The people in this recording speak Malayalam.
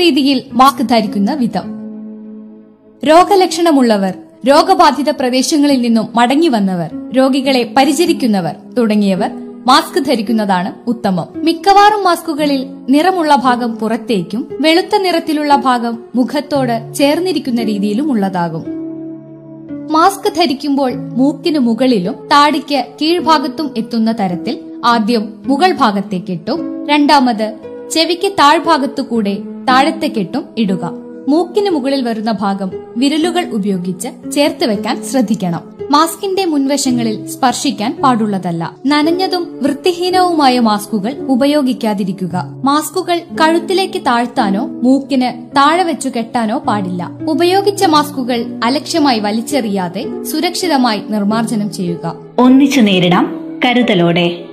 രീതിയിൽ മാസ്ക് ധരിക്കുന്ന വിധം രോഗലക്ഷണമുള്ളവർ രോഗബാധിത പ്രദേശങ്ങളിൽ നിന്നും മടങ്ങി വന്നവർ രോഗികളെ പരിചരിക്കുന്നവർ തുടങ്ങിയവർ മാസ്ക് ധരിക്കുന്നതാണ് ഉത്തമം മിക്കവാറും മാസ്കുകളിൽ നിറമുള്ള ഭാഗം പുറത്തേക്കും വെളുത്ത നിറത്തിലുള്ള ഭാഗം മുഖത്തോട് ചേർന്നിരിക്കുന്ന രീതിയിലും ഉള്ളതാകും മാസ്ക് ധരിക്കുമ്പോൾ മൂക്കിന് മുകളിലും താടിക്ക് കീഴ്ഭാഗത്തും എത്തുന്ന തരത്തിൽ ആദ്യം മുകൾ ഭാഗത്തേക്കിട്ടും രണ്ടാമത് ചെവിക്ക് താഴ്ഭാഗത്തു കൂടെ താഴത്തേക്കിട്ടും ഇടുക മൂക്കിന് മുകളിൽ വരുന്ന ഭാഗം വിരലുകൾ ഉപയോഗിച്ച് ചേർത്ത് വെക്കാൻ ശ്രദ്ധിക്കണം മാസ്കിന്റെ മുൻവശങ്ങളിൽ സ്പർശിക്കാൻ പാടുള്ളതല്ല നനഞ്ഞതും വൃത്തിഹീനവുമായ മാസ്കുകൾ ഉപയോഗിക്കാതിരിക്കുക മാസ്കുകൾ കഴുത്തിലേക്ക് താഴ്ത്താനോ മൂക്കിന് താഴെ വെച്ചു കെട്ടാനോ പാടില്ല ഉപയോഗിച്ച മാസ്കുകൾ അലക്ഷ്യമായി വലിച്ചെറിയാതെ സുരക്ഷിതമായി നിർമ്മാർജ്ജനം ചെയ്യുക ഒന്നിച്ചു നേരിടാം കരുതലോടെ